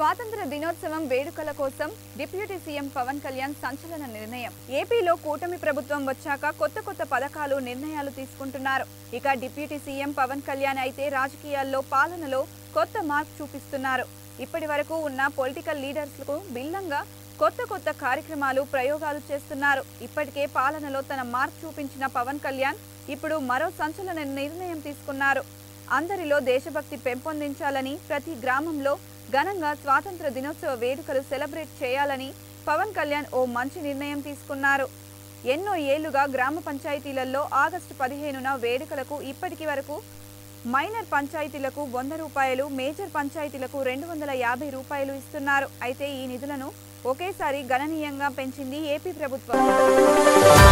స్వాతంత్ర దినోత్సవం వేడుకల కోసం డిప్యూటీ సీఎం పవన్ కళ్యాణ్ సంచలన నిర్ణయం ఏపీలో కూటమి ప్రభుత్వం వచ్చాక కొత్త కొత్త పథకాలు నిర్ణయాలు తీసుకుంటున్నారు ఇక డిప్యూటీ సీఎం పవన్ కళ్యాణ్ అయితే రాజకీయాల్లో పాలనలో కొత్త మార్క్ చూపిస్తున్నారు ఇప్పటి వరకు ఉన్న పొలిటికల్ లీడర్స్కు భిన్నంగా కొత్త కొత్త కార్యక్రమాలు ప్రయోగాలు చేస్తున్నారు ఇప్పటికే పాలనలో తన మార్క్ చూపించిన పవన్ కళ్యాణ్ ఇప్పుడు మరో సంచలన నిర్ణయం తీసుకున్నారు అందరిలో దేశభక్తి పెంపొందించాలని ప్రతి గ్రామంలో ఘనంగా స్వాతంత్ర దినోత్సవ వేడుకలు సెలబ్రేట్ చేయాలని పవన్ కళ్యాణ్ ఓ మంచి నిర్ణయం తీసుకున్నారు ఎన్నో ఏళ్లుగా గ్రామ పంచాయతీలలో ఆగస్టు పదిహేనున వేడుకలకు ఇప్పటికి వరకు మైనర్ పంచాయతీలకు వంద రూపాయలు మేజర్ పంచాయతీలకు రెండు వందల యాభై రూపాయలు ఇస్తున్నారు అయితే ఈ నిధులను ఒకేసారి గణనీయంగా పెంచింది ఏపీ ప్రభుత్వం